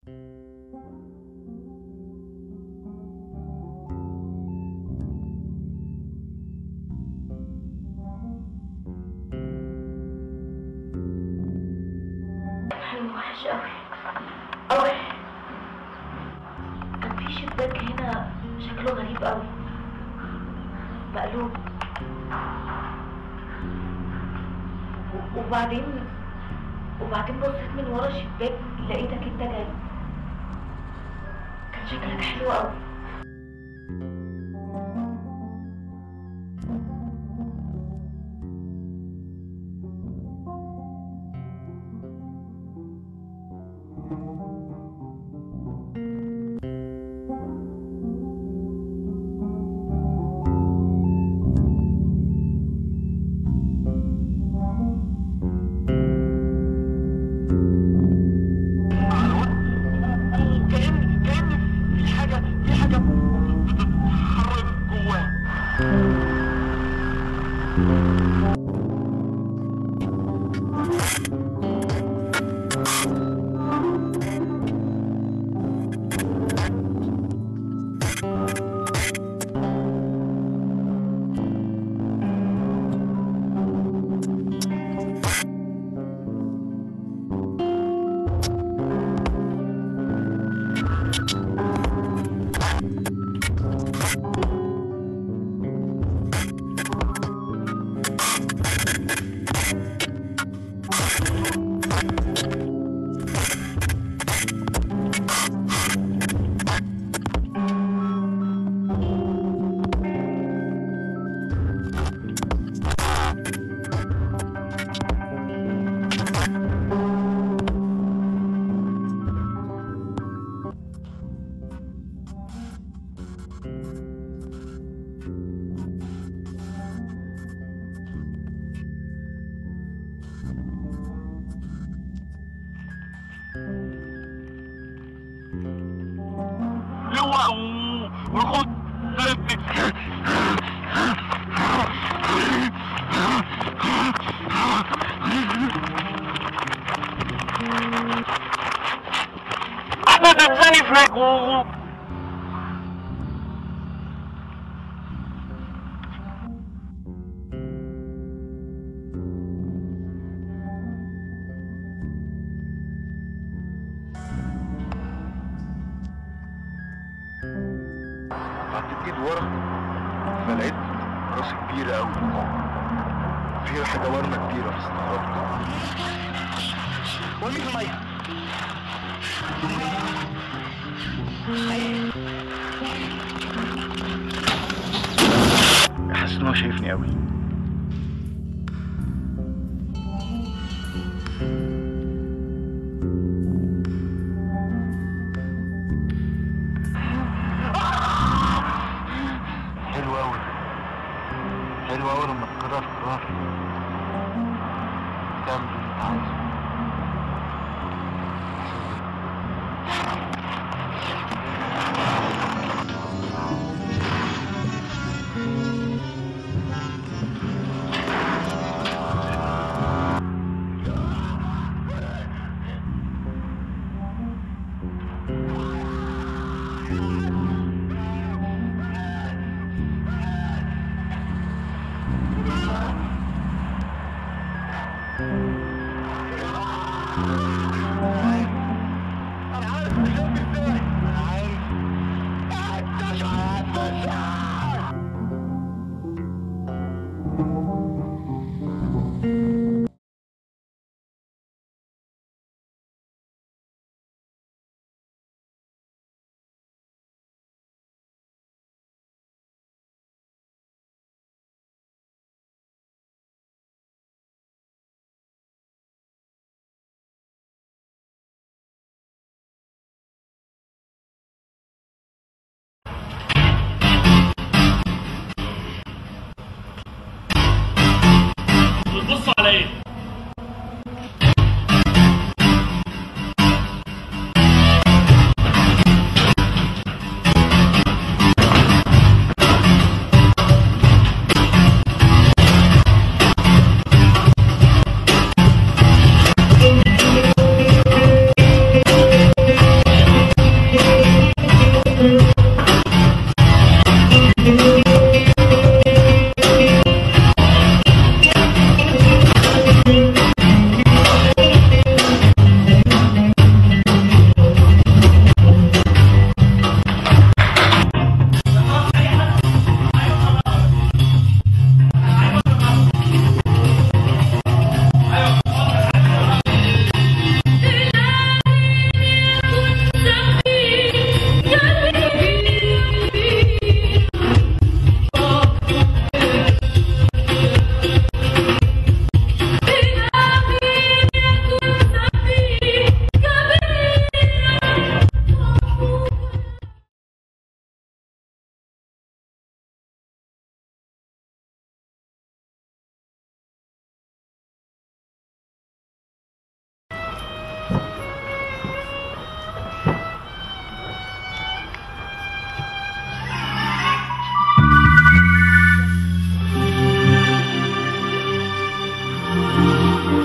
حلو وحش قوي قوي كان في شباك هنا شكله غريب قوي مقلوب و- وبعدين وبعدين بصيت من ورا الشباك لقيتك انت جاي كان شكلك حلو قوي كأن كأن في حاجة في حاجة بتتحرك جواه لواء والخط احمد الزاني فيك و- حطيت ايد ورا فلقيت راس كبيرة قوي فيها حاجة ورمة كبيرة فاستغربت ورمي في المية حاسس ان هو شايفني قوي حلو قوي حلو قوي لما تقرر قرار تعمل اللي انت عايزه بتبصوا على ايه؟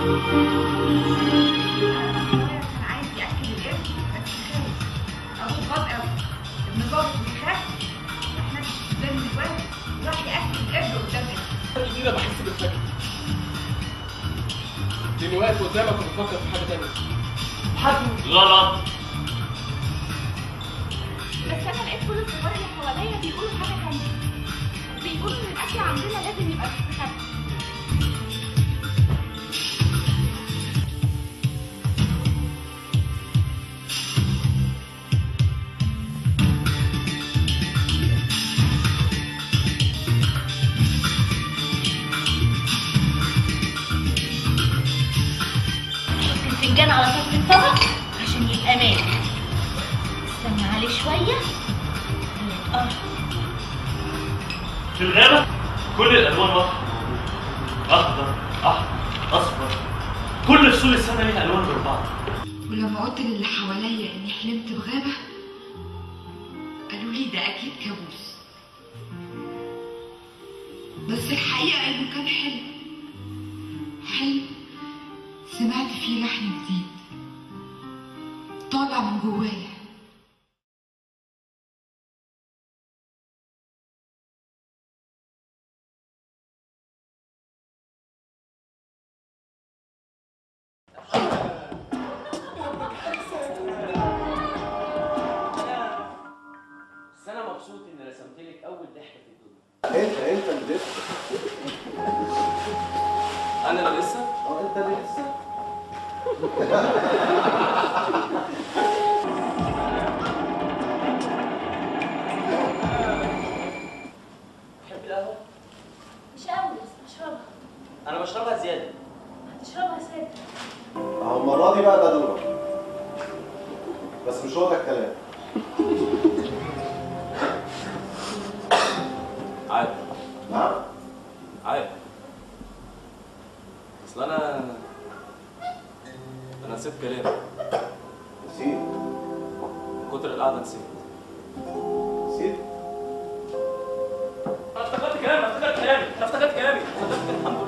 كان عايز ياكل الابن بس خايف ابوه غاض قوي ابن ظابط بيخاف احنا لازم الولد يروح ياكل الابن قدام ابنه كبيرة بحس بالفجر لاني واقف قدامك وبفكر في حاجة تانية غلط بس انا لقيت كل الصغار اللي حواليا بيقولوا حاجه تانية بيقولوا ان الاكل عندنا لازم يبقى مستخبي حط الفنجان على طرف الطبق عشان يبقى مالح استنى عليه شوية هيتقرب في الغابة كل الألوان واضحة أخضر أحمر أصفر كل فصول السنة ليها ألوان غير بعض ولما قلت للي حواليا اني حلمت بغابة قالوا لي ده اكيد كابوس بس الحقيقة انه كان حلم حلم سمعت فيه لحن جديد طالع من جوايا بس انا مبسوط اني رسمت لك اول ضحكه في الدنيا انت انت اللي لسه انا اللي لسه اه انت اللي لسه تحب القهوه مش قوي بس بشربها انا بشربها زياده هتشربها ساده اهو المره دي بقى ده دورك بس مش هو ده الكلام عادي نعم عادي اصل انا انا نسيت كلامي نسيت من كتر القعده نسيت نسيت انا افتكرت كلامي انا افتكرت كلامي انا افتكرت كلامي افتكرت الحمد